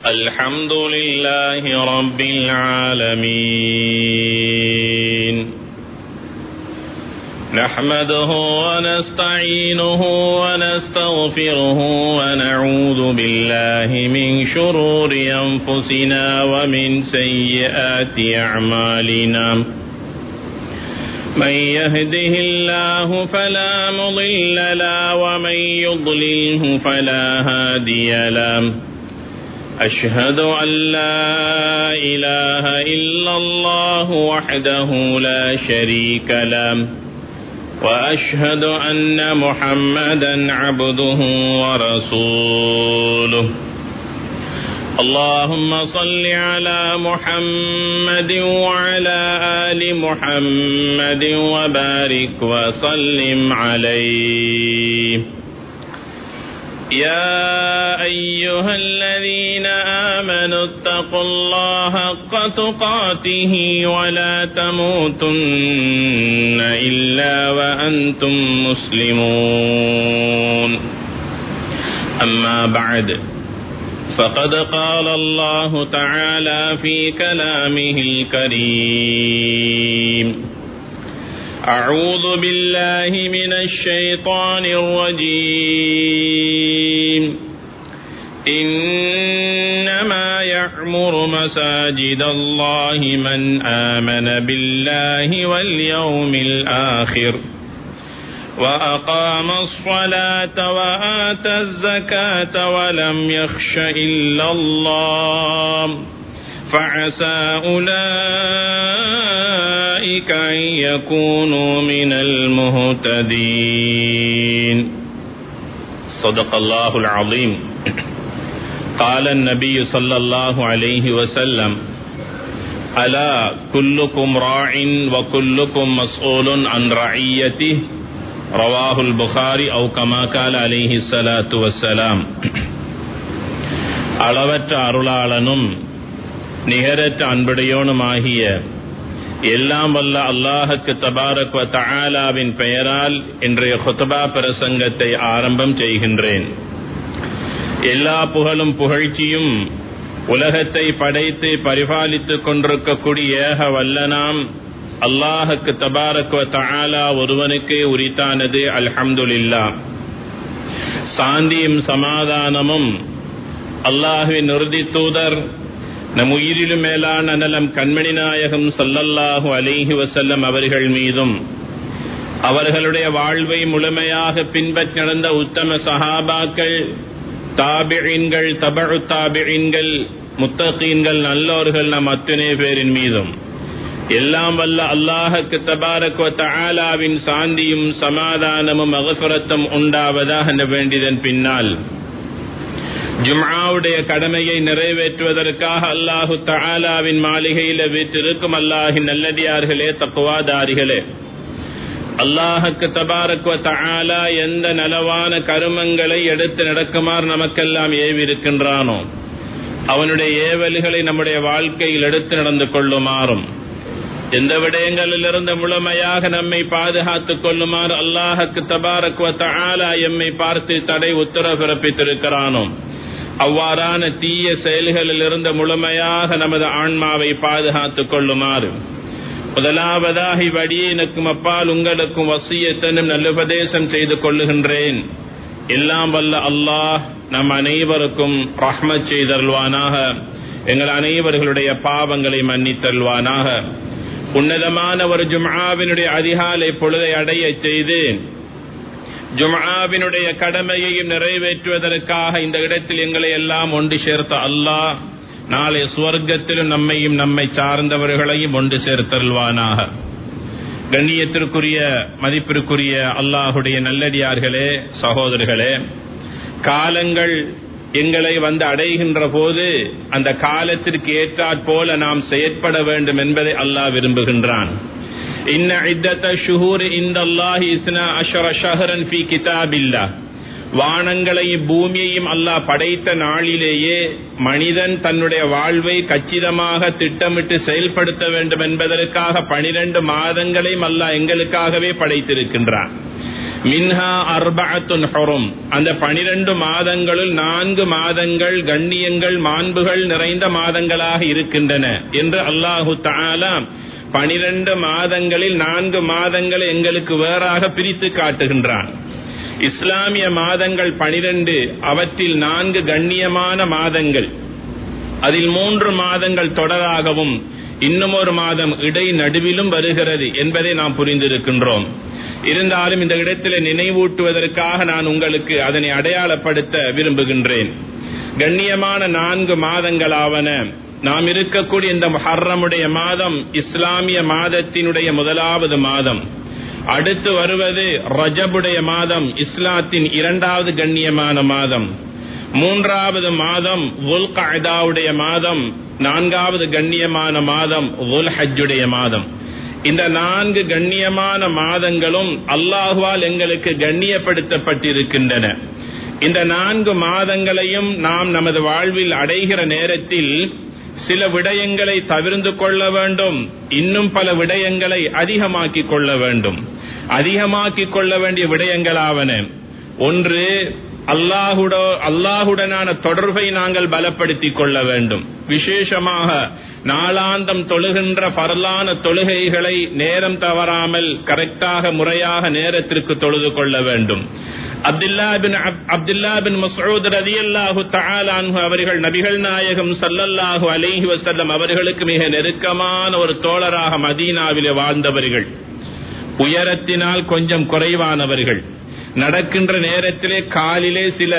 الحمد لله رب العالمين نحمده ونستعينه ونستغفره ونعوذ بالله من شرور أنفسنا ومن سيئات أعمالنا من يهده الله فلا مضل له ومن يضلله فلا هادي له أشهد أن لا إله إلا الله وحده لا شريك له وأشهد أن محمدا عبده ورسوله اللهم صل على محمد وعلى آل محمد وبارك وسلم عليه يا أيها الذين آمنوا اتقوا الله حق تقاته ولا تموتن إلا وأنتم مسلمون أما بعد فقد قال الله تعالى في كلامه الكريم أعوذ بالله من الشيطان الرجيم إنما يعمر مساجد الله من آمن بالله واليوم الآخر وأقام الصلاة وآتى الزكاة ولم يخش إلا الله فعسى أولئك أن يكونوا من المهتدين صدق الله العظيم قال النبي صلى الله عليه وسلم ألا كلكم راع وكلكم مسؤول عن رعيته رواه البخاري أو كما قال عليه الصلاة والسلام அளவற்ற அருளாளனும் நிகரற்ற அன்புடையோனுமாகிய எல்லாம் வல்ல அல்லாஹுக்கு தபாரக் தஆலாவின் பெயரால் இன்றைய ஹுத்பா பிரசங்கத்தை ஆரம்பம் செய்கின்றேன் எல்லா புகழும் புகழ்ச்சியும் உலகத்தை படைத்து பரிபாலித்துக் கொண்டிருக்கக்கூடிய ஏக வல்லனாம் அல்லாஹுக்கு தபாரக் தஆலா ஒருவனுக்கே உரித்தானது அல்ஹம்துலில்லா சாந்தியும் சமாதானமும் அல்லாஹுவின் உறுதி தூதர் நம் உயிரிலும் மேலான நலம் கண்மணி நாயகம் சல்லல்லாஹு அலைஹி வசல்லம் அவர்கள் மீதும் அவர்களுடைய வாழ்வை முழுமையாக பின்பற்றி நடந்த உத்தம சஹாபாக்கள் தாபிழின்கள் தபழு தாபிழின்கள் முத்தகீன்கள் நல்லோர்கள் நம் அத்தனை பேரின் மீதும் எல்லாம் வல்ல அல்லாஹுக்கு தபாரக் தஆலாவின் சாந்தியும் சமாதானமும் அகசுரத்தும் உண்டாவதாக வேண்டியதன் பின்னால் ஜும்ஆவுடைய கடமையை நிறைவேற்றுவதற்காக அல்லாஹு தஆலாவின் மாளிகையில வீற்றிருக்கும் அல்லாஹின் நல்லடியார்களே தக்குவாதாரிகளே அல்லாஹுக்கு தபாரக் தஆலா எந்த நலவான கருமங்களை எடுத்து நடக்குமாறு நமக்கெல்லாம் ஏவிருக்கின்றானோ அவனுடைய ஏவல்களை நம்முடைய வாழ்க்கையில் எடுத்து நடந்து கொள்ளுமாறும் எந்த விடயங்களிலிருந்து முழுமையாக நம்மை பாதுகாத்துக் கொள்ளுமாறு அல்லாஹுக்கு தபாரக் தஆலா எம்மை பார்த்து தடை உத்தரவு பிறப்பித்திருக்கிறானோ அவ்வாறான தீய செயல்களில் இருந்து முழுமையாக நமது ஆன்மாவை பாதுகாத்துக் கொள்ளுமாறு முதலாவதாக இவ்வடியனுக்கும் அப்பால் உங்களுக்கும் வசியத்தனும் நல்லுபதேசம் செய்து கொள்ளுகின்றேன் எல்லாம் வல்ல அல்லாஹ் நம் அனைவருக்கும் ரஹ்மத் செய்தல்வானாக எங்கள் அனைவர்களுடைய பாவங்களை மன்னித்தல்வானாக உன்னதமான ஒரு ஜும்ஆவினுடைய அதிகாலை பொழுதை அடைய செய்து ஜும்ஆவினுடைய கடமையையும் நிறைவேற்றுவதற்காக இந்த இடத்தில் எங்களை எல்லாம் ஒன்று சேர்த்த அல்லாஹ் நாளை சுவர்க்கத்திலும் நம்மையும் நம்மை சார்ந்தவர்களையும் ஒன்று சேர்த்தல்வானாக கண்ணியத்திற்குரிய மதிப்பிற்குரிய அல்லாஹுடைய நல்லடியார்களே சகோதரர்களே காலங்கள் எங்களை வந்து அடைகின்ற போது அந்த காலத்திற்கு ஏற்றாற் போல நாம் செயற்பட வேண்டும் என்பதை அல்லாஹ் விரும்புகின்றான் இன்ன இத்தத்த ஷுஹூர் இந்த அல்லாஹி இஸ்னா அஷர ஷஹரன் ஃபி கிதாபில்லா வானங்களையும் பூமியையும் அல்லாஹ் படைத்த நாளிலேயே மனிதன் தன்னுடைய வாழ்வை கச்சிதமாக திட்டமிட்டு செயல்படுத்த வேண்டும் என்பதற்காக பனிரெண்டு மாதங்களையும் அல்லாஹ் எங்களுக்காகவே படைத்திருக்கின்றான் மின்ஹா அர்பஅத்துன் ஹுரும் அந்த பனிரெண்டு மாதங்களுள் நான்கு மாதங்கள் கண்ணியங்கள் மாண்புகள் நிறைந்த மாதங்களாக இருக்கின்றன என்று அல்லாஹு தஆலா பனிரெண்டு மாதங்களில் நான்கு மாதங்களை எங்களுக்கு வேறாக பிரித்து காட்டுகின்றான் இஸ்லாமிய மாதங்கள் பனிரெண்டு அவற்றில் நான்கு கண்ணியமான மாதங்கள் அதில் மூன்று மாதங்கள் தொடராகவும் இன்னும் ஒரு மாதம் இடை நடுவிலும் வருகிறது என்பதை நாம் புரிந்திருக்கின்றோம் இருந்தாலும் இந்த இடத்திலே நினைவூட்டுவதற்காக நான் உங்களுக்கு அதனை அடையாளப்படுத்த விரும்புகின்றேன் கண்ணியமான நான்கு மாதங்களாவன நாம் இருக்கக்கூடிய இந்த ஹர்ரமுடைய மாதம் இஸ்லாமிய மாதத்தினுடைய முதலாவது மாதம் அடுத்து வருவது ரஜபுடைய மாதம் இஸ்லாத்தின் இரண்டாவது கண்ணியமான மாதம் மூன்றாவது மாதம் உல்காவுடைய மாதம் நான்காவது கண்ணியமான மாதம் உல் ஹஜ்ஜுடைய மாதம் இந்த நான்கு கண்ணியமான மாதங்களும் அல்லாஹுவால் எங்களுக்கு கண்ணியப்படுத்தப்பட்டிருக்கின்றன இந்த நான்கு மாதங்களையும் நாம் நமது வாழ்வில் அடைகிற நேரத்தில் சில விடயங்களை தவிர்ந்து கொள்ள வேண்டும் இன்னும் பல விடயங்களை அதிகமாக்கிக் கொள்ள வேண்டும் அதிகமாக்கிக் கொள்ள வேண்டிய விடயங்களாவன ஒன்று அல்லாஹுட அல்லாஹுடனான தொடர்பை நாங்கள் பலப்படுத்திக் கொள்ள வேண்டும் விசேஷமாக நாளாந்தம் தொழுகின்ற பரலான தொழுகைகளை நேரம் தவறாமல் கரெக்டாக முறையாக நேரத்திற்கு தொழுது கொள்ள வேண்டும் அப்துல்லா பின் அப்துல்லா பின் மசூத் ரதியல்லாஹு தஆலான்ஹு அவர்கள் நபிகள் நாயகம் சல்லல்லாஹு அலைஹி வஸல்லம் அவர்களுக்கு மிக நெருக்கமான ஒரு தோழராக மதீனாவிலே வாழ்ந்தவர்கள் உயரத்தினால் கொஞ்சம் குறைவானவர்கள் நடக்கின்ற நேரத்திலே காலிலே சில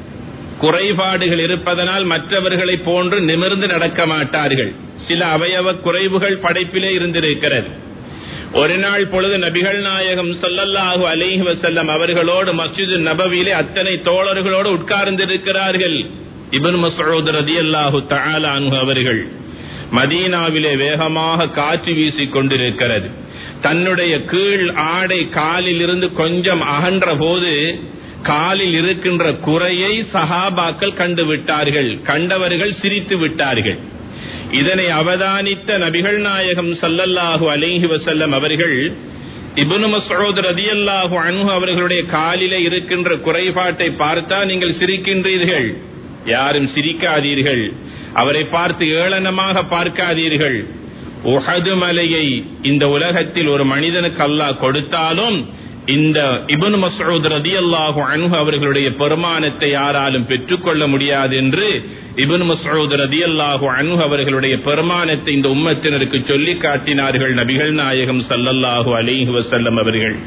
குறைபாடுகள் இருப்பதனால் மற்றவர்களை போன்று நிமிர்ந்து நடக்க மாட்டார்கள் சில அவயவ குறைவுகள் படைப்பிலே இருந்திருக்கிறது ஒரு நாள் பொழுது நபிகள் நாயகம் சொல்லல்லாஹு அலைஹி வசல்லம் அவர்களோடு மஸ்ஜிது நபவியிலே அத்தனை தோழர்களோடு உட்கார்ந்திருக்கிறார்கள் இபன் மசூத் ரதியல்லாஹு தஆலா அன்ஹு அவர்கள் மதீனாவிலே வேகமாக காற்று வீசிக் கொண்டிருக்கிறது தன்னுடைய கீழ் ஆடை காலில் இருந்து கொஞ்சம் அகன்ற போது காலில் இருக்கின்ற குறையை சஹாபாக்கள் கண்டு விட்டார்கள் கண்டவர்கள் சிரித்து விட்டார்கள் இதனை அவதானித்த நபிகள் நாயகம் சல்லல்லாஹு அலைஹி வசல்லம் அவர்கள் இபுனு மசூத் ரதியல்லாஹு அன்ஹு அவர்களுடைய காலிலே இருக்கின்ற குறைபாட்டை பார்த்தா நீங்கள் சிரிக்கின்றீர்கள் யாரும் சிரிக்காதீர்கள் அவரை பார்த்து ஏளனமாக பார்க்காதீர்கள் உஹது மலையை இந்த உலகத்தில் ஒரு மனிதனுக்கு அல்லாஹ் கொடுத்தாலும் இந்த இபுன் மசூத் ரதி அல்லாஹு அன்ஹு அவர்களுடைய பெருமானத்தை யாராலும் பெற்றுக்கொள்ள முடியாது என்று இபுன் மசூத் ரதி அல்லாஹு அன்ஹு அவர்களுடைய பெருமானத்தை இந்த உம்மத்தினருக்கு சொல்லி காட்டினார்கள் நபிகள் நாயகம் சல்லல்லாஹு அலைஹி வசல்லம் அவர்கள்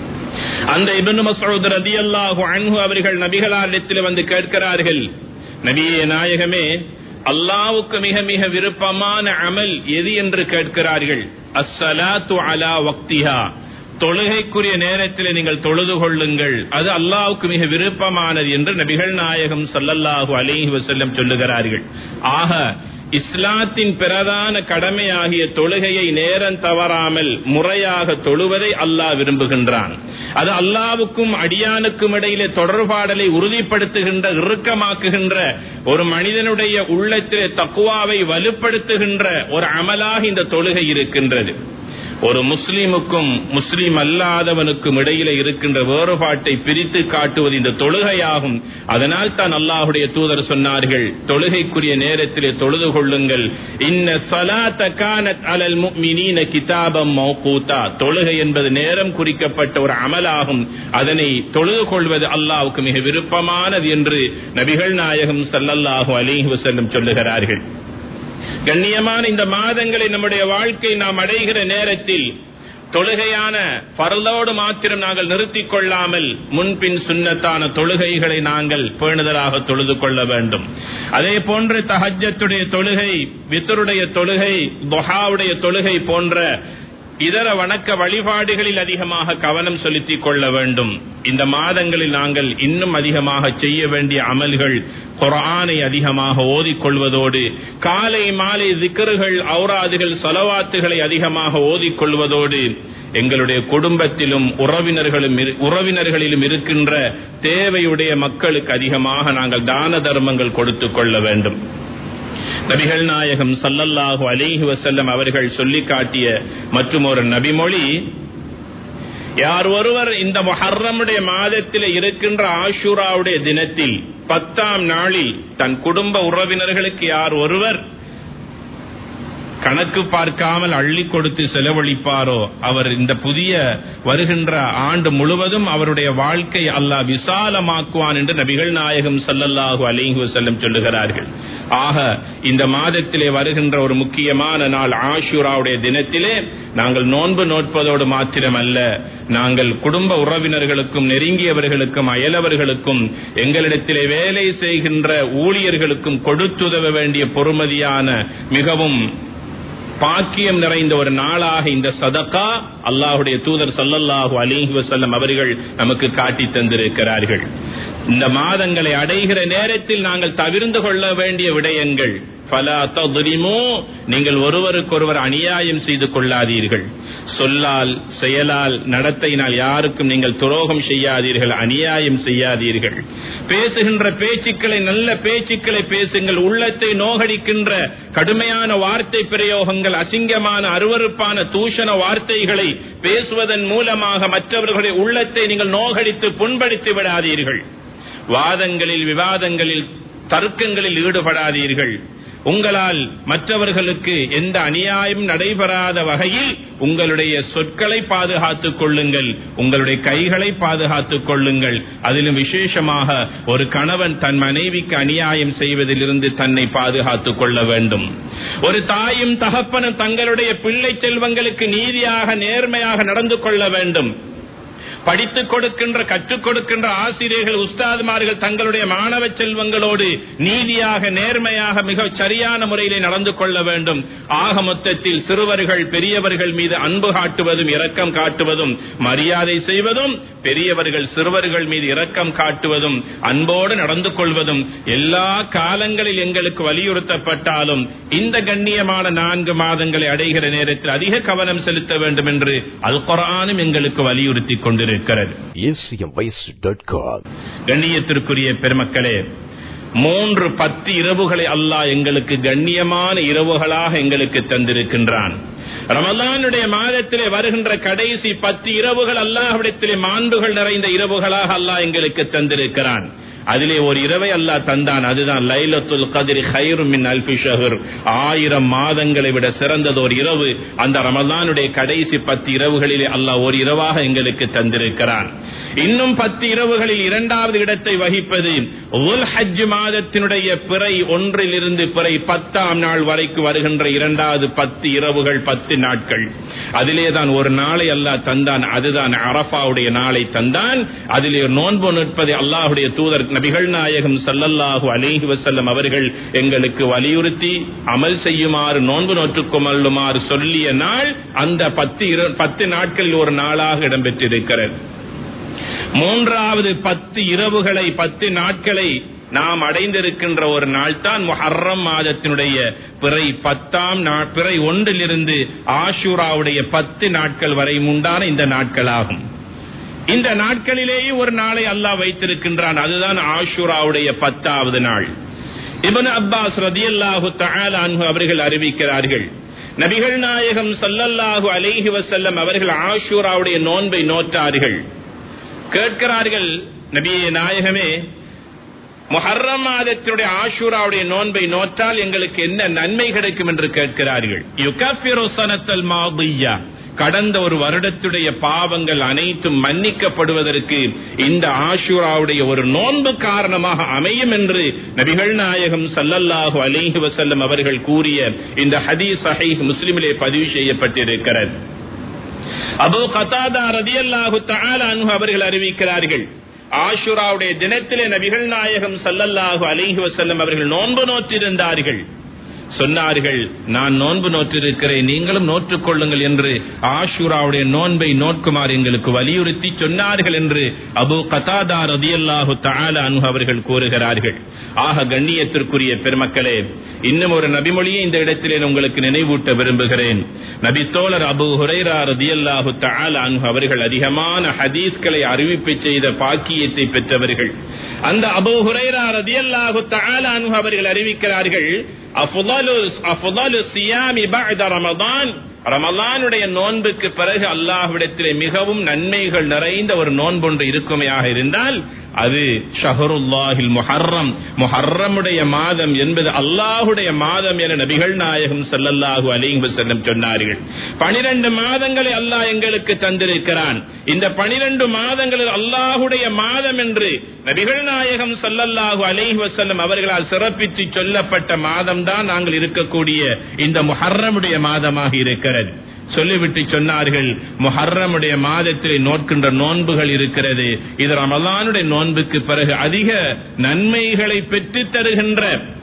அந்த இபுன் மசூத் ரதி அல்லாஹு அன்ஹு அவர்கள் நபிகளாரிடத்தில் வந்து கேட்கிறார்கள் நபியே நாயகமே அல்லாவுக்கு மிக மிக விருப்பமான அமல் எது என்று கேட்கிறார்கள் அஸ்ஸலாத்து அலா வக்திஹா தொழுகைக்குரிய நேரத்தில் நீங்கள் தொழுது கொள்ளுங்கள் அது அல்லாவுக்கு மிக விருப்பமானது என்று நபிகள் நாயகம் சல்லல்லாஹு அலைஹி வசல்லம் சொல்லுகிறார்கள் ஆக இஸ்லாத்தின் பிரதான கடமையாகிய தொழுகையை நேரம் தவறாமல் முறையாக தொழுவதை அல்லாஹ் விரும்புகின்றான் அது அல்லாவுக்கும் அடியானுக்கும் இடையிலே தொடர்பாடலை உறுதிப்படுத்துகின்ற இறுக்கமாக்குகின்ற ஒரு மனிதனுடைய உள்ளத்திலே தக்குவாவை வலுப்படுத்துகின்ற ஒரு அமலாக இந்த தொழுகை இருக்கின்றது ஒரு முஸ்லிமுக்கும் முஸ்லிம் அல்லாதவனுக்கும் இடையில இருக்கின்ற வேறுபாட்டை பிரித்து காட்டுவது இந்த தொழுகையாகும் அதனால் தான் அல்லாஹுடைய தூதர் சொன்னார்கள் தொழுகைக்குரிய நேரத்திலே தொழுது கொள்ளுங்கள் இன்ன சலாத்த கானத் அலல் முஃமினீன கிதாபம் மௌகூதா தொழுகை என்பது நேரம் குறிக்கப்பட்ட ஒரு அமலாகும் அதனை தொழுது கொள்வது அல்லாஹ்வுக்கு மிக விருப்பமானது என்று நபிகள் நாயகம் ஸல்லல்லாஹு அலைஹி வஸல்லம் சொல்லுகிறார்கள் கண்ணியமான இந்த மாதங்களை நம்முடைய வாழ்க்கை நாம் அடைகிற நேரத்தில் தொழுகையான பரலோடு மாத்திரம் நாங்கள் நிறுத்திக் கொள்ளாமல் முன்பின் சுண்ணத்தான தொழுகைகளை நாங்கள் பேணுதலாக தொழுது கொள்ள வேண்டும் அதே போன்று தஹஜத்துடைய தொழுகை வித்தருடைய தொழுகை தொஹாவுடைய தொழுகை போன்ற இதர வணக்க வழிபாடுகளில் அதிகமாக கவனம் செலுத்திக் கொள்ள வேண்டும் இந்த மாதங்களில் நாங்கள் இன்னும் அதிகமாக செய்ய வேண்டிய அமல்கள் குரானை அதிகமாக ஓதிக்கொள்வதோடு காலை மாலை திக்கர்கள் ஔராதுகள் சொலவாத்துகளை அதிகமாக ஓதிக்கொள்வதோடு எங்களுடைய குடும்பத்திலும் உறவினர்களும் உறவினர்களிலும் இருக்கின்ற தேவையுடைய மக்களுக்கு அதிகமாக நாங்கள் தான தர்மங்கள் கொடுத்து கொள்ள வேண்டும் நபிகள் நாயகம் சல்லல்லாஹு அலைஹி வசல்லம் அவர்கள் சொல்லி காட்டிய மற்றும் ஒரு நபிமொழி யார் ஒருவர் இந்த முஹர்ரமுடைய மாதத்தில் இருக்கின்ற ஆஷூராவுடைய தினத்தில் பத்தாம் நாளில் தன் குடும்ப உறவினர்களுக்கு யார் ஒருவர் கணக்கு பார்க்காமல் அள்ளி கொடுத்து செலவழிப்பாரோ அவர் இந்த புதிய வருகின்ற ஆண்டு முழுவதும் அவருடைய வாழ்க்கை அல்லாஹ் விசாலமாக்குவான் என்று நபிகள் நாயகம் சல்லல்லாஹு அலைஹி வஸல்லம் சொல்லுகிறார்கள் ஆக இந்த மாதத்திலே வருகின்ற ஒரு முக்கியமான நாள் ஆஷூராவுடைய தினத்திலே நாங்கள் நோன்பு நோட்பதோடு மாத்திரமல்ல நாங்கள் குடும்ப உறவினர்களுக்கும் நெருங்கியவர்களுக்கும் அயலவர்களுக்கும் எங்களிடத்திலே வேலை செய்கின்ற ஊழியர்களுக்கும் கொடுத்துதவ வேண்டிய பொறுமதியான மிகவும் பாக்கியம் நிறைந்த ஒரு நாளாக இந்த சதக்கா அல்லாஹுடைய தூதர் சல்லல்லாஹு அலிஹி வசல்லம் அவர்கள் நமக்கு காட்டி தந்திருக்கிறார்கள் இந்த மாதங்களை அடைகிற நேரத்தில் நாங்கள் தவிர்ந்து கொள்ள வேண்டிய விடயங்கள் பல ததுரிமோ நீங்கள் ஒருவருக்கொருவர் அநியாயம் செய்து கொள்ளாதீர்கள் சொல்லால் செயலால் நடத்தையினால் யாருக்கும் நீங்கள் துரோகம் செய்யாதீர்கள் அநியாயம் செய்யாதீர்கள் பேசுகின்ற பேச்சுக்களை நல்ல பேச்சுக்களை பேசுங்கள் உள்ளத்தை நோகடிக்கின்ற கடுமையான வார்த்தை பிரயோகங்கள் அசிங்கமான அருவறுப்பான தூஷண வார்த்தைகளை பேசுவதன் மூலமாக மற்றவர்களுடைய உள்ளத்தை நீங்கள் நோகடித்து புண்படுத்தி விடாதீர்கள் வாதங்களில் விவாதங்களில் தர்க்கங்களில் ஈடுபடாதீர்கள் உங்களால் மற்றவர்களுக்கு எந்த அநியாயம் நடைபெறாத வகையில் உங்களுடைய சொற்களை பாதுகாத்துக் கொள்ளுங்கள் உங்களுடைய கைகளை பாதுகாத்துக் கொள்ளுங்கள் அதிலும் விசேஷமாக ஒரு கணவன் தன் மனைவிக்கு அநியாயம் செய்வதிலிருந்து தன்னை பாதுகாத்துக் கொள்ள வேண்டும் ஒரு தாயும் தகப்பனும் தங்களுடைய பிள்ளை செல்வங்களுக்கு நீதியாக நேர்மையாக நடந்து கொள்ள வேண்டும் படித்துக் கொடுக்கின்ற கற்றுக் கொடுக்கின்ற ஆசிரியர்கள் உஸ்தாதுமார்கள் தங்களுடைய மாணவ செல்வங்களோடு நீதியாக நேர்மையாக மிக சரியான முறையிலே நடந்து கொள்ள வேண்டும் ஆக மொத்தத்தில் சிறுவர்கள் பெரியவர்கள் மீது அன்பு காட்டுவதும் இரக்கம் காட்டுவதும் மரியாதை செய்வதும் பெரியவர்கள் சிறுவர்கள் மீது இரக்கம் காட்டுவதும் அன்போடு நடந்து கொள்வதும் எல்லா காலங்களில் எங்களுக்கு வலியுறுத்தப்பட்டாலும் இந்த கண்ணியமான நான்கு மாதங்களை அடைகிற நேரத்தில் அதிக கவனம் செலுத்த வேண்டும் என்று அல் குரானும் எங்களுக்கு வலியுறுத்தி கொண்டிருக்கிறது acmvoice.com கண்ணியத்திற்குரிய பெருமக்களே மூன்று பத்து இரவுகளை அல்லாஹ் எங்களுக்கு கண்ணியமான இரவுகளாக எங்களுக்கு தந்திருக்கின்றான் ரமலானுடைய மாதத்திலே வருகின்ற கடைசி பத்து இரவுகள் அல்லாஹ்விடத்திலே மாண்புகள் நிறைந்த இரவுகளாக அல்லாஹ் எங்களுக்கு தந்திருக்கிறான் அதிலே ஒரு இரவை அல்லாஹ் தந்தான் அதுதான் லைலத்துல் கதிரி ஹைரும் மின் அல்ஃபி ஷஹர் ஆயிரம் மாதங்களை விட சிறந்தது ஒரு இரவு அந்த ரமலானுடைய கடைசி பத்து இரவுகளிலே அல்லாஹ் ஒரு இரவாக எங்களுக்கு தந்திருக்கிறான் இன்னும் பத்து இரவுகளில் இரண்டாவது இடத்தை வகிப்பது உல் ஹஜ் மாதத்தினுடைய பிறை ஒன்றிலிருந்து பிறை பத்தாம் நாள் வரைக்கும் வருகின்ற இரண்டாவது பத்து இரவுகள் பத்து நாட்கள் அதிலே தான் ஒரு நாளை அல்லாஹ் தந்தான் அதுதான் அரபாவுடைய நாளை தந்தான் அதிலே நோன்பு நிற்பதை அல்லாஹுடைய தூதர் நபிகள் நாயகம் சல்லல்லாஹு அலைஹி வஸல்லம் அவர்கள் எங்களுக்கு வலியுறுத்தி அமல் செய்யுமாறு நோன்பு நோற்றுக்கொள்ளுமாறு சொல்லிய நாள் அந்த பத்து இரு- பத்து நாட்களில் ஒரு நாளாக இடம்பெற்றிருக்கிறது மூன்றாவது பத்து இரவுகளை பத்து நாட்களை நாம் அடைந்திருக்கின்ற ஒரு நாள் தான் முஹர்ரம் மாதத்தினுடைய பிறை பத்தாம் நாள் பிறை ஒன்றிலிருந்து ஆஷூராவுடைய பத்து நாட்கள் வரை உண்டான இந்த நாட்களாகும் இந்த நாட்களிலேயே ஒரு நாளை அல்லாஹ் வைத்திருக்கின்றான் அதுதான் ஆஷூராவுடைய பத்தாவது நாள் இப்னு அப்பாஸ் ரதியல்லாஹு தஆலா அன்ஹு அவர்கள் அறிவிக்கிறார்கள் நபிகள் நாயகம் ஸல்லல்லாஹு அலைஹி வஸல்லம் அவர்கள் ஆஷூராவுடைய நோன்பை நோற்றார்கள் கேட்கிறார்கள் நபியே நாயகமே முஹர்ரம் மாதத்தினுடைய ஆஷூராவுடைய நோன்பை நோற்றால் எங்களுக்கு என்ன நன்மை கிடைக்கும் என்று கேட்கிறார்கள் யுகஃபிரு சனத்தல் மாதியா கடந்த ஒரு வருடத்துடைய பாவங்கள் அனைத்தும் மன்னிக்கப்படுவதற்கு இந்த ஆஷூராவுடைய ஒரு நோன்பு காரணமாக அமையும் என்று நபிகள் நாயகம் சல்லல்லாஹு அலைஹி வஸல்லம் அவர்கள் கூறிய இந்த ஹதீஸ் சஹீஹ் முஸ்லிமிலே பதிவு செய்யப்பட்டிருக்கிறது அபு கதாதா ரதியல்லாஹு தஆலா அன்ஹு அவர்கள் அறிவிக்கிறார்கள் ஆஷுராவுடைய தினத்திலே நபிகள் நாயகம் ஸல்லல்லாஹு அலைஹி வஸல்லம் அவர்கள் நோன்பு நோற்றிருந்தார்கள் சொன்னார்கள் நான் நோன்பு நோற்றிருக்கிறேன் நீங்களும் நோற்றுக் கொள்ளுங்கள் என்று ஆஷூராவுடைய நோன்பை நோட்குமாறு எங்களுக்கு வலியுறுத்தி சொன்னார்கள் என்று அபு கதாதா ரதியல்லாஹு தஆலா அன்ஹு அவர்கள் கூறுகிறார்கள் ஆக கண்ணியத்திற்குரிய பெருமக்களே இன்னும் ஒரு நபிமொழியை இந்த இடத்திலே உங்களுக்கு நினைவூட்ட விரும்புகிறேன் நபி தோழர் அபு ஹுரைரா ரதியல்லாஹு தஆலா அன்ஹு அவர்கள் அதிகமான ஹதீஸ்களை அறிவிப்பு செய்த பாக்கியத்தை பெற்றவர்கள் அந்த அபு ஹுரைரா ரதியல்லாஹு தஆலா அன்ஹு அவர்கள் அறிவிக்கிறார்கள் அஃதலு அஃதலு சியாமி பஅத ரமதான் ரமலானுடைய நோன்புக்கு பிறகு அல்லாஹ்விடத்திலே மிகவும் நன்மைகள் நிறைந்த ஒரு நோன்பொன்று இருக்குமையாக இருந்தால் அது ஷஹருல்லாஹில் முஹர்ரம் முஹர்ரமுடைய மாதம் என்பது அல்லாஹுடைய மாதம் என நபிகள் நாயகம் ஸல்லல்லாஹு அலைஹி வஸல்லம் சொன்னார்கள் பனிரெண்டு மாதங்களை அல்லாஹ் எங்களுக்கு தந்திருக்கிறான் இந்த பனிரெண்டு மாதங்களில் அல்லாஹுடைய மாதம் என்று நபிகள் நாயகம் ஸல்லல்லாஹு அலைஹி வஸல்லம் அவர்களால் சிறப்பித்து சொல்லப்பட்ட மாதம் தான் நாங்கள் இருக்கக்கூடிய இந்த முஹர்ரமுடைய மாதமாக இருக்கிறது சொல்லிவிட்டு சொன்னார்கள் முஹர்ரமுடைய மாதத்தில் நோட்கின்ற நோன்புகள் இருக்கிறது இது ரமலானுடைய நோன்புக்கு பிறகு அதிக நன்மைகளை பெற்று தருகின்ற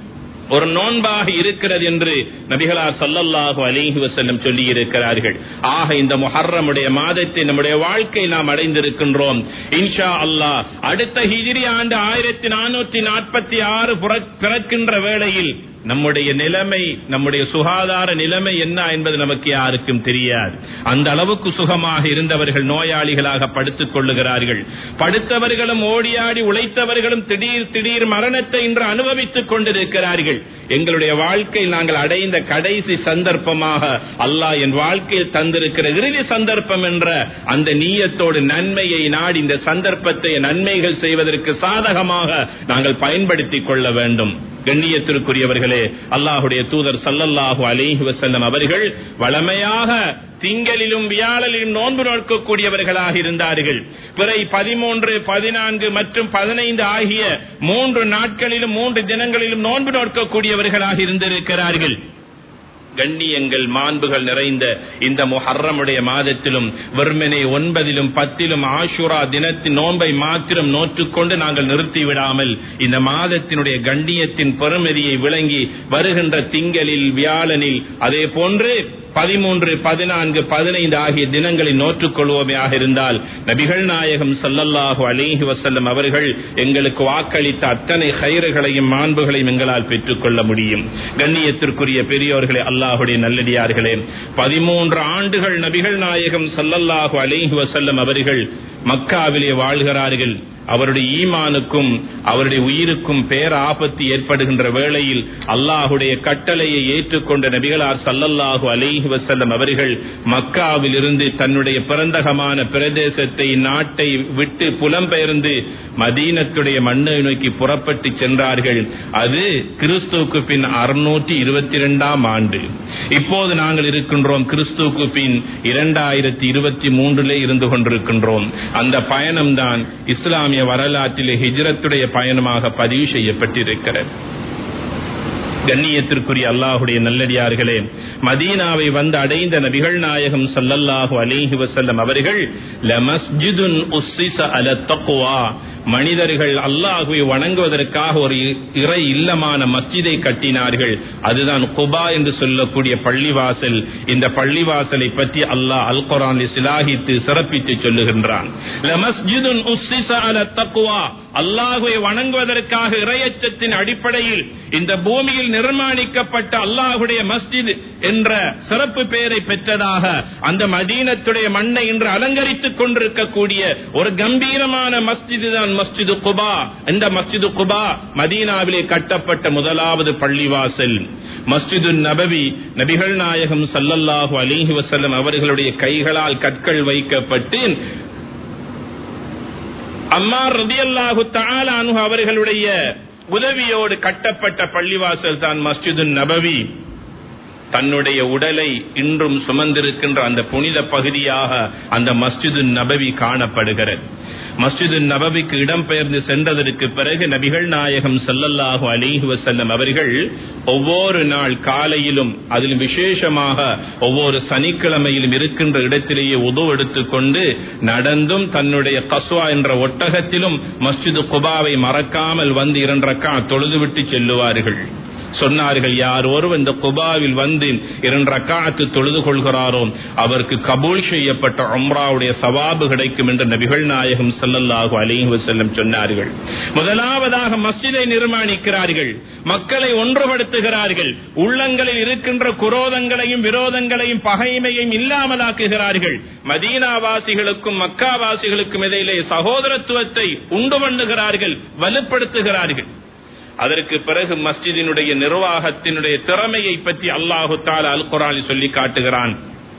ஒரு நோன்பாக இருக்கிறது என்று நபிகளார் சல்லல்லாஹு அலைஹி வஸல்லம் சொல்லி இருக்கிறார்கள் ஆக இந்த முஹர்ரமுடைய மாதத்தை நம்முடைய வாழ்க்கை நாம் அடைந்திருக்கின்றோம் இன்ஷா அல்லாஹ் அடுத்த ஹிஜ்ரி ஆண்டு ஆயிரத்தி நானூற்றி நாற்பத்தி ஆறு பிறக்கின்ற வேளையில் நம்முடைய நிலைமை நம்முடைய சுகாதார நிலைமை என்ன என்பது நமக்கு யாருக்கும் தெரியாது அந்த அளவுக்கு சுகமாக இருந்தவர்கள் நோயாளிகளாக படுத்துக் கொள்ளுகிறார்கள் படுத்தவர்களும் ஓடியாடி உழைத்தவர்களும் திடீர் திடீர் மரணத்தை இன்று அனுபவித்துக் கொண்டிருக்கிறார்கள் எங்களுடைய வாழ்க்கையில் நாங்கள் அடைந்த கடைசி சந்தர்ப்பமாக அல்லாஹ் என் வாழ்க்கையில் தந்திருக்கிற இறுதி சந்தர்ப்பம் என்ற அந்த நீயத்தோடு நன்மையை நாடி இந்த சந்தர்ப்பத்தை நன்மைகள் செய்வதற்கு சாதகமாக நாங்கள் பயன்படுத்திக் கொள்ள வேண்டும் கண்ணியத்திற்குரியவர்களே அல்லாஹுடைய தூதர் சல்லல்லாஹு அலைஹி வசல்லம் அவர்கள் வளமையாக திங்களிலும் வியாழலிலும் நோன்பு நோக்கக்கூடியவர்களாக இருந்தார்கள் பிறை பதிமூன்று பதினான்கு மற்றும் பதினைந்து ஆகிய மூன்று நாட்களிலும் மூன்று தினங்களிலும் நோன்பு நோக்கக்கூடியவர்களாக இருந்திருக்கிறார்கள் கண்ணியங்கள் மாண்புகள் நிறைந்த இந்த முஹர்ரமுடைய மாதத்திலும் வெறுமனே ஒன்பதிலும் பத்திலும் ஆஷுரா தினத்தின் நோன்பை மாத்திரம் நோற்றுக்கொண்டு நாங்கள் நிறுத்திவிடாமல் இந்த மாதத்தினுடைய கண்ணியத்தின் பெருமதியை விளங்கி வருகின்ற திங்களில் வியாழனில் அதே போன்று பதிமூன்று பதினான்கு பதினைந்து ஆகிய தினங்களை நோற்றுக் கொள்வோமையாக இருந்தால் நபிகள் நாயகம் சல்லல்லாஹு அலிஹி வசல்லம் அவர்கள் எங்களுக்கு வாக்களித்த அத்தனை கயிறுகளையும் மாண்புகளையும் எங்களால் பெற்றுக் கொள்ள முடியும் கண்ணியத்திற்குரிய பெரியோர்களே அல்லாஹுடைய நல்லடியார்களே பதிமூன்று ஆண்டுகள் நபிகள் நாயகம் சல்லல்லாஹு அலிஹி வசல்லம் அவர்கள் மக்காவிலே வாழ்கிறார்கள் அவருடைய ஈமானுக்கும் அவருடைய உயிருக்கும் பேர ஆபத்து ஏற்படுகின்ற வேளையில் அல்லாஹுடைய கட்டளையை ஏற்றுக்கொண்ட நபிகளார் சல்லல்லாஹு அலைஹி வசல்லம் அவர்கள் மக்காவில் இருந்து தன்னுடைய பிறந்தகமான பிரதேசத்தை நாட்டை விட்டு புலம்பெயர்ந்து மதீனத்துடைய மண்ணை நோக்கி புறப்பட்டு சென்றார்கள் அது கிறிஸ்துவுக்கு பின் அறுநூற்றி இருபத்தி இரண்டாம் ஆண்டு இப்போது நாங்கள் இருக்கின்றோம் கிறிஸ்துவுக்கு பின் இரண்டாயிரத்தி இருபத்தி மூன்றிலே இருந்து கொண்டிருக்கின்றோம் அந்த பயணம்தான் இஸ்லாமிய வரலாற்றிலே ஹிஜ்ரத்துடைய பயணமாக பதிவு செய்யப்பட்டிருக்கிறது கண்ணியத்திற்குரிய அல்லாஹுடைய நல்லடியார்களே மதீனாவை வந்து அடைந்த நபிகள் நாயகம் சல்லல்லாஹு அலிஹி வசல்லம் அவர்கள் லமஸ்ஜிதுன் உஸ்ஸிஸ அல தக்வா மனிதர்கள் அல்லாஹுவை வணங்குவதற்காக ஒரு இறை இல்லமான மஸ்ஜிதை கட்டினார்கள் அதுதான் குபா என்று சொல்லக்கூடிய பள்ளிவாசல் இந்த பள்ளிவாசலை பற்றி அல்லாஹ் அல் குரான் சிலாகித்து சிறப்பித்து சொல்லுகின்றான் லமஸ்ஜிதுன் உஸ்ஸிஸ அல தக்வா அல்லாஹுவை வணங்குவதற்காக இறையச்சத்தின் அடிப்படையில் இந்த பூமியில் நிர்மாணிக்கப்பட்ட அல்லாஹுடைய மஸ்ஜித் என்ற சிறப்பு பெயரை பெற்றதாக அந்த மதீனத்துடைய மண்ணை இன்று அலங்கரித்துக் கொண்டிருக்கக்கூடிய ஒரு கம்பீரமான மஸ்ஜிது தான் மஸ்ஜிது குபா இந்த மஸ்ஜிது குபா மதீனாவிலே கட்டப்பட்ட முதலாவது பள்ளிவாசல் மஸ்ஜிது நபவி நபிகள் நாயகம் சல்லல்லாஹு அலிஹி வசல்லம் அவர்களுடைய கைகளால் கற்கள் வைக்கப்பட்டு அம்மார் ரதியல்லாஹு தாலானு அவர்களுடைய உதவியோடு கட்டப்பட்ட பள்ளிவாசல் தான் மஸ்ஜிது நபவி தன்னுடைய உடலை இன்றும் சுமந்திருக்கின்ற அந்த புனித பகுதியாக அந்த மஸ்ஜிது நபவி காணப்படுகிறது மஸ்ஜிது நபவிக்கு இடம்பெயர்ந்து சென்றதற்கு பிறகு நபிகள் நாயகம் சல்லல்லாஹு அலிஹி வசல்லம் அவர்கள் ஒவ்வொரு நாள் காலையிலும் அதில் விசேஷமாக ஒவ்வொரு சனிக்கிழமையிலும் இருக்கின்ற இடத்திலேயே உதவு எடுத்துக்கொண்டு நடந்தும் தன்னுடைய கஸ்வா என்ற ஒட்டகத்திலும் மஸ்ஜிது குபாவை மறக்காமல் வந்து இரண்டரக்கா தொழுதுவிட்டு செல்லுவார்கள் சொன்னார்கள் யார் ஒருவர் இந்த குபாவில் வந்து இரண்டு ரக்காத்து தொழுது கொள்கிறாரோ அவருக்கு கபூல் செய்யப்பட்ட உம்ராவுடைய சவாபு கிடைக்கும் என்று நபிகள் நாயகம் சல்லல்லாஹு அலிஹி வசல்லம் சொன்னார்கள் முதலாவதாக மஸ்ஜிதை நிர்மாணிக்கிறார்கள் மக்களை ஒன்றுபடுத்துகிறார்கள் உள்ளங்களில் இருக்கின்ற குரோதங்களையும் விரோதங்களையும் பகைமையும் இல்லாமலாக்குகிறார்கள் மதீனாவாசிகளுக்கும் மக்காவாசிகளுக்கும் இடையிலே சகோதரத்துவத்தை உண்டு பண்ணுகிறார்கள் வலுப்படுத்துகிறார்கள் அதற்கு பிறகு மஸ்ஜிதினுடைய நிர்வாகத்தினுடைய திறமையை பற்றி அல்லாஹு தாலா அல் குரானில் சொல்லி காட்டுகிறான்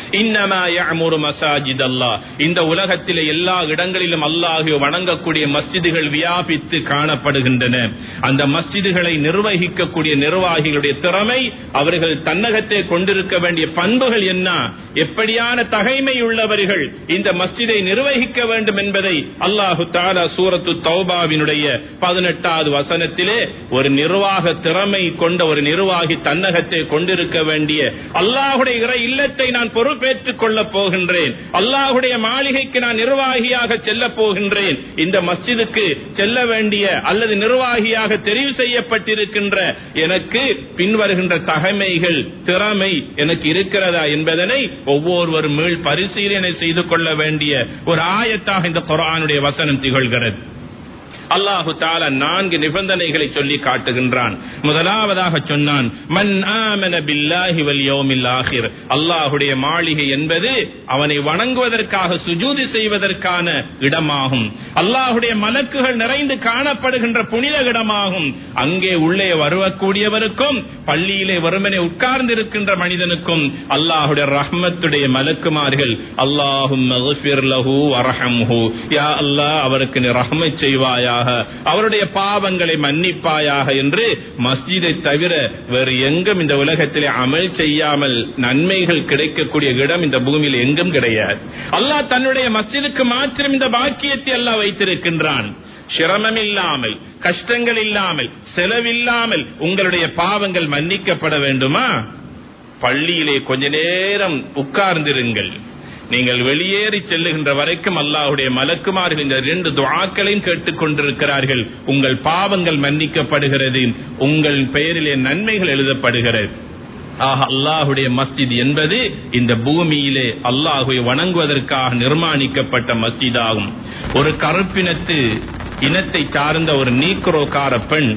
இன்னமா யஅமுரு மசாஜித் அல்லாஹ் இந்த உலகத்திலே எல்லா இடங்களிலும் அல்லாஹ் வணங்கக்கூடிய மஸ்ஜிதுகள் வியாபித்து காணப்படுகின்றன அந்த மஸ்ஜிதுகளை நிர்வகிக்கக்கூடிய நிர்வாகிகளுடைய திறமை அவர்கள் தன்னகத்தை கொண்டிருக்க வேண்டிய பண்புகள் என்ன எப்படியான தகைமை உள்ளவர்கள் இந்த மஸ்ஜிதை நிர்வகிக்க வேண்டும் என்பதை அல்லாஹு தாலா சூரத்து தௌபாவினுடைய பதினெட்டாவது வசனத்திலே ஒரு நிர்வாக திறமை கொண்ட ஒரு நிர்வாகி தன்னகத்தை கொண்டிருக்க வேண்டிய அல்லாஹுடைய இறை இல்லத்தை நான் பொறுப்பேற்றுக் கொள்ளப் போகின்றேன் அல்லாஹுடைய மாளிகைக்கு நான் நிர்வாகியாக செல்ல போகின்றேன் இந்த மஸ்ஜிதுக்கு செல்ல வேண்டிய அல்லது நிர்வாகியாக தெரிவு செய்யப்பட்டிருக்கின்ற எனக்கு பின்வருகின்ற தகமைகள் திறமை எனக்கு இருக்கிறதா என்பதனை ஒவ்வொருவரும் மீள் பரிசீலனை செய்து கொள்ள வேண்டிய ஒரு ஆயத்தாக இந்த குரானுடைய வசனம் திகழ்கிறது அல்லாஹு தாலா நான்கு நிபந்தனைகளை சொல்லி காட்டுகின்றான் முதலாவதாக சொன்னான் மன் ஆமன பில்லாஹி வல் யௌமில் ஆகிர் அல்லாஹுடைய மாளிகை என்பது அவனை வணங்குவதற்காக சுஜூதி செய்வதற்கான இடமாகும் அல்லாஹுடைய மலக்குகள் நிறைந்து காணப்படுகின்ற புனித இடமாகும் அங்கே உள்ளே வருவக்கூடியவருக்கும் பள்ளியிலே வருமனை உட்கார்ந்திருக்கின்ற மனிதனுக்கும் அல்லாஹுடைய ரஹ்மத்துடைய மலக்குமார்கள் அல்லாஹும் லஹு வரஹம்ஹு யா அல்லாஹ் அவருக்கு நீ ரஹ்மத் செய்வாயாக அவருடைய பாவங்களை மன்னிப்பாயாக என்று மஸ்ஜிதை தவிர வேறு எங்கும் இந்த உலகத்திலே அமல் செய்யாமல் நன்மைகள் கிடைக்கக்கூடிய இடம் இந்த பூமியில் எங்கும் கிடையாது அல்லாஹ் தன்னுடைய மஸ்ஜிதுக்கு மாத்திரம் இந்த பாக்கியத்தை அல்லாஹ் வைத்திருக்கின்றான் சிரமம் இல்லாமல் கஷ்டங்கள் இல்லாமல் செலவில்லாமல் உங்களுடைய பாவங்கள் மன்னிக்கப்பட வேண்டுமா பள்ளியிலே கொஞ்ச நேரம் உட்கார்ந்திருங்கள் நீங்கள் வெளியேறி செல்லுகின்ற வரைக்கும் அல்லாஹுடைய மலக்குமார்கள் இந்த ரெண்டு துவாக்களையும் கேட்டுக் கொண்டிருக்கிறார்கள் உங்கள் பாவங்கள் மன்னிக்கப்படுகிறது உங்கள் பெயரிலே நன்மைகள் எழுதப்படுகிறது ஆக அல்லாஹுடைய மஸ்ஜித் என்பது இந்த பூமியிலே அல்லாஹுவை வணங்குவதற்காக நிர்மாணிக்கப்பட்ட மஸ்ஜித் ஆகும் ஒரு கருப்பினத்து இனத்தை சார்ந்த ஒரு நீக்ரோக்கார பெண்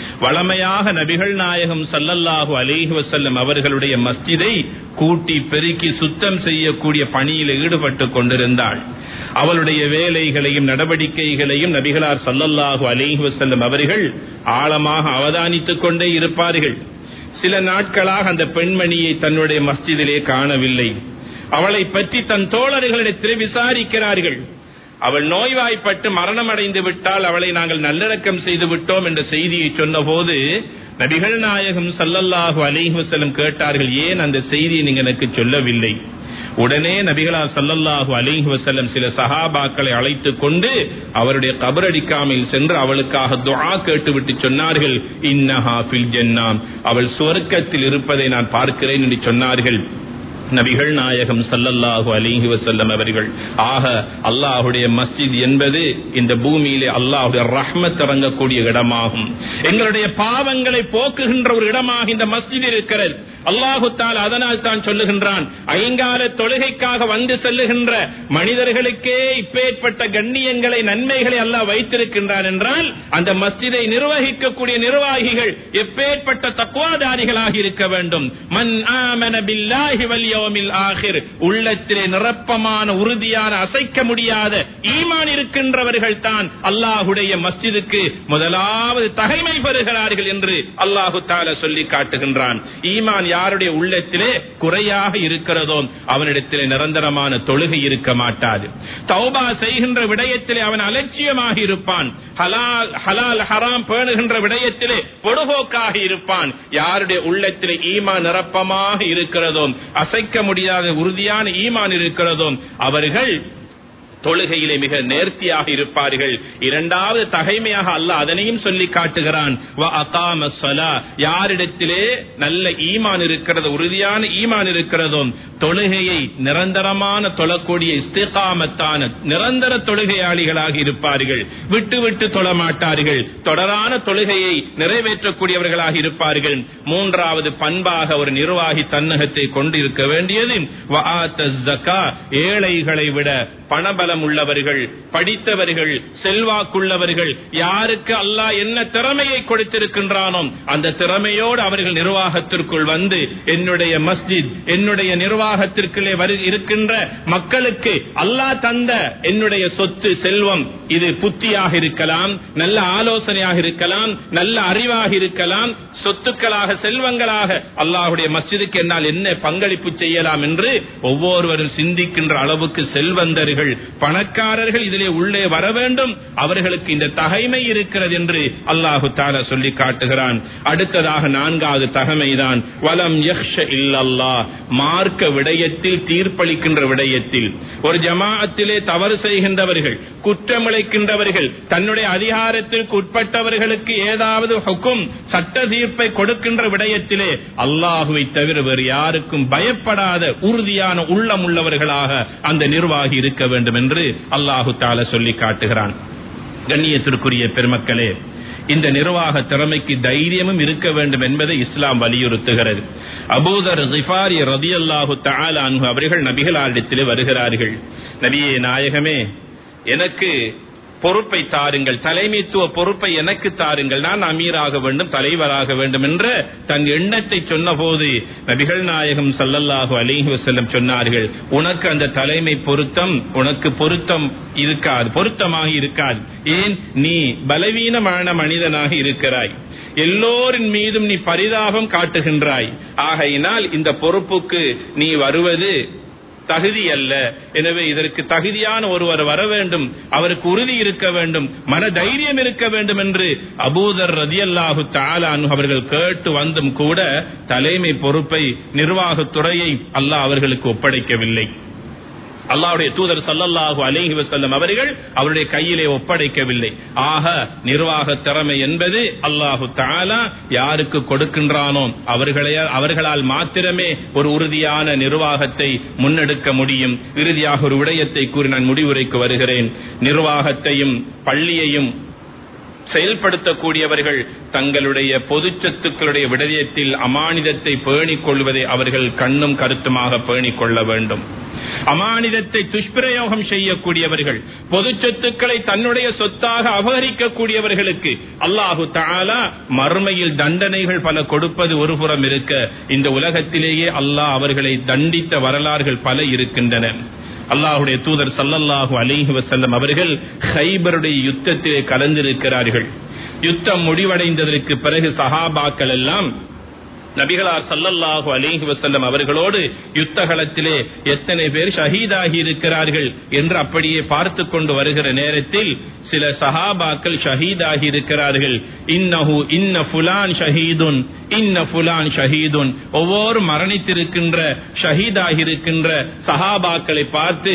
வளமையாக நபிகள் நாயகம் சல்லல்லாஹு அலைஹி வசல்லம் அவர்களுடைய மஸ்ஜிதை கூட்டி பெருக்கி சுத்தம் செய்யக்கூடிய பணியில் ஈடுபட்டு கொண்டிருந்தாள் அவளுடைய வேலைகளையும் நடவடிக்கைகளையும் நபிகளார் சல்லல்லாஹு அலைஹி வசல்லம் அவர்கள் ஆழமாக அவதானித்துக் கொண்டே இருப்பார்கள் சில நாட்களாக அந்த பெண்மணியை தன்னுடைய மஸ்ஜிதிலே காணவில்லை அவளை பற்றி தன் தோழர்களிடத்தில் விசாரிக்கிறார்கள் அவள் நோய்வாய்ப்பட்டு மரணம் அடைந்து விட்டால் அவளை நாங்கள் நல்லடக்கம் செய்து விட்டோம் என்ற செய்தியை சொன்னபோது நபிகள் நாயகம் சல்லல்லாஹு அலைஹி வஸல்லம் கேட்டார்கள் ஏன் அந்த செய்தியை நீங்க எனக்கு சொல்லவில்லை உடனே நபிகளார் சல்லல்லாஹு அலைஹி வஸல்லம் சில சஹாபாக்களை அழைத்துக் கொண்டு அவருடைய கபரடிக்காமல் சென்று அவளுக்காக துஆ கேட்டுவிட்டு சொன்னார்கள் இன்னஹா ஃபில் ஜன்னாம் அவள் சுவர்க்கத்தில் இருப்பதை நான் பார்க்கிறேன் என்று சொன்னார்கள் நபிகள் நாயகம் சல்லல்லாஹு அலிஹி வசல்லம் அவர்கள் ஆக அல்லாஹுடைய மஸ்ஜித் என்பது இந்த பூமியிலே அல்லாஹுடைய ரஹ்மத் இறங்கக்கூடிய இடமாகும் எங்களுடைய பாவங்களை போக்குகின்ற ஒரு இடமாக இந்த மஸ்ஜித் இருக்கிறது அல்லாஹு தால் அதனால் தான் சொல்லுகின்றான் ஐங்கால தொழுகைக்காக வந்து செல்லுகின்ற மனிதர்களுக்கே இப்பேற்பட்ட கண்ணியங்களை நன்மைகளை அல்லாஹ் வைத்திருக்கின்றான் என்றால் அந்த மஸ்ஜிதை நிர்வகிக்கக்கூடிய நிர்வாகிகள் எப்பேற்பட்ட தக்குவாதாரிகளாக இருக்க வேண்டும் மன் ஆமன பில்லாஹி வல் யௌமில் ஆகிர் உள்ளத்திலே நிரப்பமான உறுதியான அசைக்க முடியாத ஈமான் இருக்கின்றவர்கள் தான் அல்லாஹுடைய மஸ்ஜிதுக்கு முதலாவது தகைமை பெறுகிறார்கள் என்று அல்லாஹு தால சொல்லி காட்டுகின்றான் ஈமான் யாருடைய உள்ளத்திலே குறையாக இருக்கிறதோ அவனிடத்திலே நிரந்தரமான தொழுகை இருக்க மாட்டாது தௌபா செய்கின்ற விடயத்திலே அவன் அலட்சியமாக இருப்பான் ஹலால் ஹலால் ஹராம் பேணுகின்ற விடயத்திலே பொடுபோக்காக இருப்பான் யாருடைய உள்ளத்திலே ஈமான் நிரப்பமாக இருக்கிறதோ அசைக்க முடியாத உறுதியான ஈமான் இருக்கிறதோ அவர்கள் தொழுகையிலே மிக நேர்த்தியாக இருப்பார்கள் இரண்டாவது தகைமையாக அல்லாஹ் அதனையும் சொல்லி காட்டுகிறான் யாரிடத்திலே நல்ல ஈமான் இருக்கிறது உறுதியான ஈமான் இருக்கிறதோ தொழுகையை நிரந்தரமான தொழக்கூடிய இஸ்திகாமத்தான நிரந்தர தொழுகையாளிகளாக இருப்பார்கள் விட்டு விட்டு தொழ மாட்டார்கள் தொடரான தொழுகையை நிறைவேற்றக்கூடியவர்களாக இருப்பார்கள் மூன்றாவது பண்பாக ஒரு நிர்வாகி தன்னகத்தை கொண்டிருக்க வேண்டியது ஏழைகளை விட பணபலம் உள்ளவர்கள் படித்தவர்கள் செல்வாக்குள்ளவர்கள் யாருக்கு அல்லாஹ் என்ன திறமையை கொடுத்திருக்கின்றானோ அந்த திறமையோடு அவர்கள் நிர்வாகத்திற்குள் வந்து என்னுடைய மஸ்ஜித் என்னுடைய நிர்வாகத்திற்குள்ளே வரு இருக்கின்ற மக்களுக்கு அல்லாஹ் தந்த என்னுடைய சொத்து செல்வம் இது புத்தியாக இருக்கலாம் நல்ல ஆலோசனையாக இருக்கலாம் நல்ல அறிவாக இருக்கலாம் சொத்துக்களாக செல்வங்களாக அல்லாஹுடைய மஸ்ஜிதுக்கு என்னால் என்ன பங்களிப்பு செய்யலாம் என்று ஒவ்வொருவரும் சிந்திக்கின்ற அளவுக்கு செல்வந்தர்கள் பணக்காரர்கள் இதிலே உள்ளே வர வேண்டும் அவர்களுக்கு இந்த தகைமை இருக்கிறது என்று அல்லாஹு தாலா சொல்லி காட்டுகிறான் அடுத்ததாக நான்காவது தகமைதான் வலம் யக்ஷ இல்லல்லா மார்க்க விடயத்தில் தீர்ப்பளிக்கின்ற விடயத்தில் ஒரு ஜமாஅத்திலே தவறு செய்கின்றவர்கள் குற்றமிழைக்கின்றவர்கள் தன்னுடைய அதிகாரத்திற்கு உட்பட்டவர்களுக்கு ஏதாவது ஹுக்கும் சட்ட தீர்ப்பை கொடுக்கின்ற விடயத்திலே அல்லாஹுவை தவிர வேறு யாருக்கும் பயப்படாத உறுதியான உள்ளம் உள்ளவர்களாக அந்த நிர்வாகி இருக்க வேண்டும் என்று அல்லாஹு தால சொல்லி காட்டுகிறான் கண்ணியத்திற்குரிய பெருமக்களே இந்த நிர்வாக திறமைக்கு தைரியமும் இருக்க வேண்டும் என்பதை இஸ்லாம் வலியுறுத்துகிறது அபூதர் ஜிஃபாரி ரதி அல்லாஹு தாலான்ஹு அவர்கள் நபிகளாரிடத்திலே வருகிறார்கள் நபியே நாயகமே எனக்கு பொறுப்பை தாருங்கள் தலைமைத்துவ பொறுப்பை எனக்கு தாருங்கள் நான் அமீராக வேண்டும் தலைவராக வேண்டும் என்ற தன் எண்ணத்தை சொன்னபோது நபிகள் நாயகம் சல்லல்லாஹு அலிஹி வசல்லம் சொன்னார்கள் உனக்கு அந்த தலைமை பொருத்தம் உனக்கு பொருத்தம் இருக்காது பொருத்தமாக இருக்காது ஏன் நீ பலவீனமான மனிதனாக இருக்கிறாய் எல்லோரின் மீதும் நீ பரிதாபம் காட்டுகின்றாய் ஆகையினால் இந்த பொறுப்புக்கு நீ வருவது தகுதி அல்ல எனவே இதற்கு தகுதியான ஒருவர் வர வேண்டும் அவருக்கு உறுதி இருக்க வேண்டும் மன தைரியம் இருக்க வேண்டும் என்று அபூதர் ரதியல்லாஹு தாலான் அவர்கள் கேட்டு வந்தும் கூட தலைமை பொறுப்பை நிர்வாகத்துறையை அல்லாஹ் அவர்களுக்கு ஒப்படைக்கவில்லை அல்லாவுடைய தூதர் சல்லல்லாஹு அலைஹி வசல்லம் அவர்கள் அவருடைய கையிலே ஒப்படைக்கவில்லை ஆக நிர்வாக திறமை என்பது அல்லாஹு தாலா யாருக்கு கொடுக்கின்றானோ அவர்களே அவர்களால் மாத்திரமே ஒரு உறுதியான நிர்வாகத்தை முன்னெடுக்க முடியும் இறுதியாக ஒரு விடயத்தை கூறி நான் முடிவுரைக்கு வருகிறேன் நிர்வாகத்தையும் பள்ளியையும் செயல்படுத்தக்கூடியவர்கள் தங்களுடைய பொது சொத்துக்களுடைய விடயத்தில் அமானிதத்தை பேணிக் கொள்வதை அவர்கள் கண்ணும் கருத்துமாக பேணிக் கொள்ள வேண்டும் அமானிதத்தை துஷ்பிரயோகம் செய்யக்கூடியவர்கள் பொது சொத்துக்களை தன்னுடைய சொத்தாக அபகரிக்கக்கூடியவர்களுக்கு அல்லாஹு தாலா மறுமையில் தண்டனைகள் பல கொடுப்பது ஒரு புறம் இருக்க இந்த உலகத்திலேயே அல்லாஹ் அவர்களை தண்டித்த வரலாறுகள் பல இருக்கின்றன அல்லாஹுடைய தூதர் சல்லல்லாஹு அலிஹி வசல்லம் அவர்கள் ஹைபருடைய யுத்தத்திலே கலந்திருக்கிறார்கள் யுத்தம் முடிவடைந்ததற்கு பிறகு சஹாபாக்கள் எல்லாம் நபிகளார் சல்லல்லாஹு அலிஹி வசல்லம் அவர்களோடு யுத்தகலத்திலே எத்தனை பேர் ஷஹீதாகி இருக்கிறார்கள் என்று அப்படியே பார்த்து கொண்டு வருகிற நேரத்தில் சில சஹாபாக்கள் ஷஹீதாகி இருக்கிறார்கள் இன்னஹு இன்ன ஃபுலான் ஷஹீதுன் இன்ன ஃபுலான் ஷஹீதுன் ஒவ்வொரு மரணித்திருக்கின்ற ஷஹீதாகி இருக்கின்ற சஹாபாக்களை பார்த்து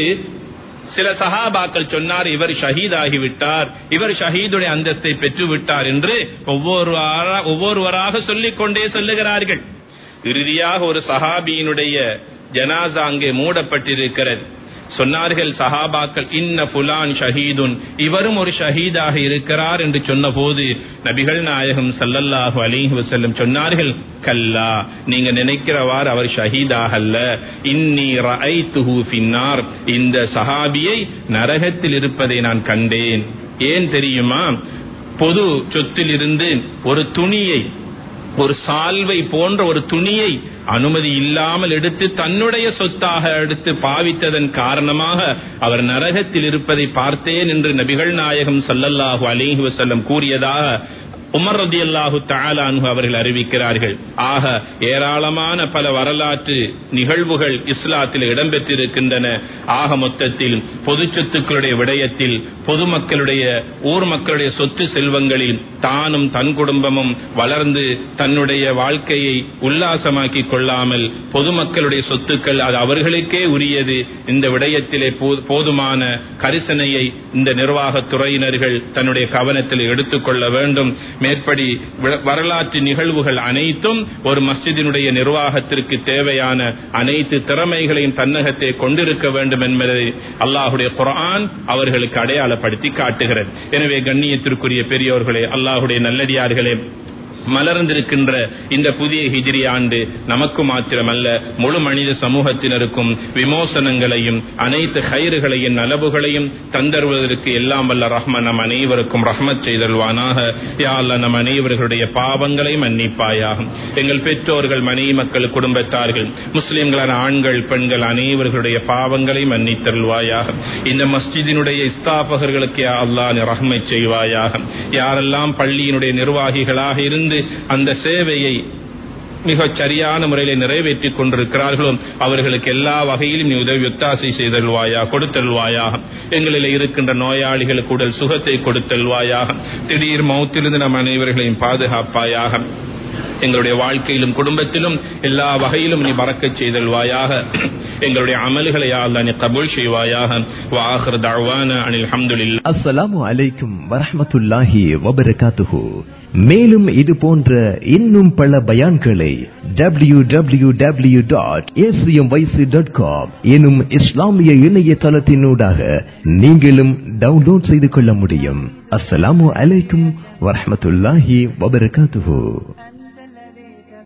சில சஹாபாக்கள் சொன்னார் இவர் ஷஹீதாகி விட்டார் இவர் ஷஹீதுடைய அந்தஸ்தை பெற்று விட்டார் என்று ஒவ்வொரு ஒவ்வொருவராக சொல்லிக் கொண்டே சொல்லுகிறார்கள் இறுதியாக ஒரு சஹாபியினுடைய ஜனாசா அங்கே மூடப்பட்டிருக்கிறது சொன்னார்கள் சஹாபாக்கள் இன்ன புலான் ஷஹீதுன் இவரும் ஒரு ஷஹீதாக இருக்கிறார் என்று சொன்னபோது நபிகள் நாயகம் சல்லல்லாஹு அலிஹி வசல்லம் சொன்னார்கள் கல்லா நீங்க நினைக்கிறவாறு அவர் ஷஹீதாக அல்ல இன்னி ரஐத்துஹு ஃபின்னார் இந்த சஹாபியை நரகத்தில் இருப்பதை நான் கண்டேன் ஏன் தெரியுமா பொது சொத்தில் இருந்து ஒரு துணியை ஒரு சால்வை போன்ற ஒரு துணியை அனுமதி இல்லாமல் எடுத்து தன்னுடைய சொத்தாக எடுத்து பாவித்ததன் காரணமாக அவர் நரகத்தில் இருப்பதை பார்த்தேன் என்று நபிகள் நாயகம் சல்லல்லாஹு அலிஹி வசல்லம் கூறியதாக உமர் ரதி அல்லாஹு தாலானு அவர்கள் அறிவிக்கிறார்கள் ஆக ஏராளமான பல வரலாற்று நிகழ்வுகள் இஸ்லாத்தில் இடம்பெற்றிருக்கின்றன ஆக மொத்தத்தில் பொது சொத்துக்களுடைய விடயத்தில் பொதுமக்களுடைய ஊர் மக்களுடைய சொத்து செல்வங்களில் தானும் தன் குடும்பமும் வளர்ந்து தன்னுடைய வாழ்க்கையை உல்லாசமாக்கி கொள்ளாமல் பொதுமக்களுடைய சொத்துக்கள் அது அவர்களுக்கே உரியது இந்த விடயத்திலே போதுமான கரிசனையை இந்த நிர்வாகத் துறையினர்கள் தன்னுடைய கவனத்தில் எடுத்துக்கொள்ள வேண்டும் மேற்படி வரலாற்று நிகழ்வுகள் அனைத்தும் ஒரு மஸ்ஜிதினுடைய நிர்வாகத்திற்கு தேவையான அனைத்து திறமைகளையும் தன்னகத்தை கொண்டிருக்க வேண்டும் என்பதை அல்லாஹுடைய குரான் அவர்களுக்கு அடையாளப்படுத்தி காட்டுகிறது எனவே கண்ணியத்திற்குரிய பெரியோர்களே அல்லாஹுடைய நல்லடியார்களே மலர்ந்திருக்கின்ற இந்த புதிய ஹிஜ்ரி ஆண்டு நமக்கு மாத்திரமல்ல முழு மனித சமூகத்தினருக்கும் விமோசனங்களையும் அனைத்து கயிறுகளையும் நலவுகளையும் தந்தருவதற்கு எல்லாம் வல்ல ரஹ்மன் நம் அனைவருக்கும் ரஹ்மத் செய்தல்வானாக யா அல்லாஹ் நம் அனைவர்களுடைய பாவங்களை மன்னிப்பாயாக எங்கள் பெற்றோர்கள் மனைவி மக்கள் குடும்பத்தார்கள் முஸ்லிம்களான ஆண்கள் பெண்கள் அனைவர்களுடைய பாவங்களை மன்னித்தருள்வாயாக இந்த மஸ்ஜிதினுடைய இஸ்தாபகர்களுக்கு யா அல்லாஹ் நீ ரஹ்மத் செய்வாயாக யாரெல்லாம் பள்ளியினுடைய நிர்வாகிகளாக இருந்து அந்த சேவையை மிகச் சரியான முறையில் நிறைவேற்றிக் கொண்டிருக்கிறார்களோ அவர்களுக்கு எல்லா வகையிலும் நீ உதவி ஒத்தாசை செய்தல்வாயா கொடுத்தல்வாயாக எங்களில் இருக்கின்ற நோயாளிகளுக்கு உடல் சுகத்தை கொடுத்தல்வாயாக திடீர் மௌத்திலிருந்து நம் அனைவர்களையும் பாதுகாப்பாயாக எங்களுடைய வாழ்க்கையிலும் குடும்பத்திலும் எல்லா வகையிலும் நீ பறக்கச் செய்தல்வாயாக எங்களுடைய அமல்களை அல்லா நீ கபூல் செய்வாயாக வாஹர் தழ்வான அனில் ஹம்துலில்லா அஸ்ஸலாமு அலைக்கும் வரஹ்மத்துல்லாஹி வபரகாத்துஹு மேலும் இது போன்ற இன்னும் பல பயான்களை W W W dot dot com எனும் இஸ்லாமிய இணையதளத்தினூடாக நீங்களும் டவுன்லோட் செய்து கொள்ள முடியும் அஸ்ஸலாமு அலைக்கும் வரஹ்மத்துல்லாஹி வபரகாத்துஹு